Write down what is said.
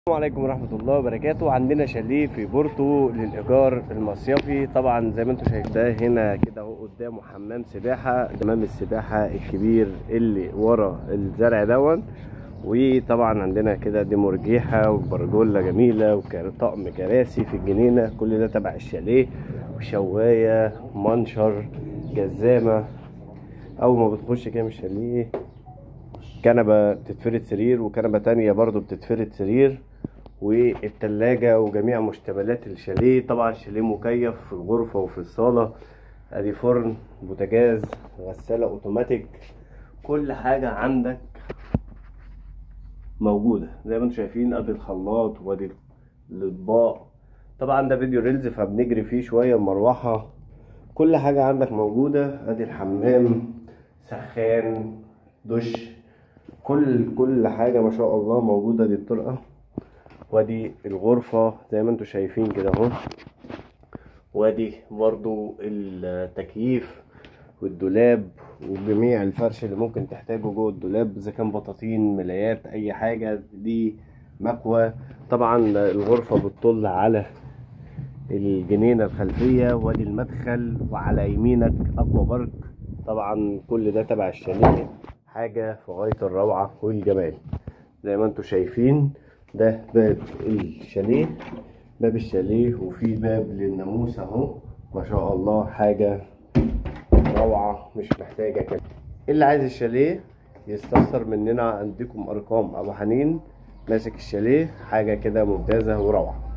السلام عليكم ورحمة الله وبركاته عندنا شاليه في بورتو للإيجار المصيفي طبعا زي ما انتم شايفين ده هنا كده اهو قدامه حمام سباحة حمام السباحة الكبير اللي ورا الزرع دون وطبعا عندنا كده دي مرجيحة وبرجولة جميلة وطقم كراسي في الجنينة كل ده تبع الشاليه وشواية منشر جزامة أول ما بتخش كده من الشاليه كنبة بتتفرد سرير وكنبة تانية برضو بتتفرد سرير والتلاجة وجميع مشتملات الشاليه طبعا الشاليه مكيف في الغرفة وفي الصالة ادي فرن بوتاجاز غسالة اوتوماتيك كل حاجة عندك موجودة زي ما انتم شايفين ادي الخلاط وادي الاطباق طبعا ده فيديو ريلز فبنجري فيه شوية مروحة كل حاجة عندك موجودة ادي الحمام سخان دش كل كل حاجة ما شاء الله موجودة دي الطرقة وادي الغرفة زي ما انتم شايفين كده اهو وادي برضو التكييف والدولاب وجميع الفرش اللي ممكن تحتاجه جوه الدولاب اذا كان بطاطين ملايات اي حاجة دي مكوى طبعا الغرفة بتطل على الجنينة الخلفية وادي المدخل وعلى يمينك اكوا بارك طبعا كل ده تبع الشاليه حاجة في غاية الروعة والجمال زي ما انتم شايفين ده باب الشاليه باب الشاليه وفي باب للناموس اهو ما شاء الله حاجة روعة مش محتاجة كده اللي عايز الشاليه يستفسر مننا عندكم ارقام ابو حنين ماسك الشاليه حاجة كده ممتازة وروعة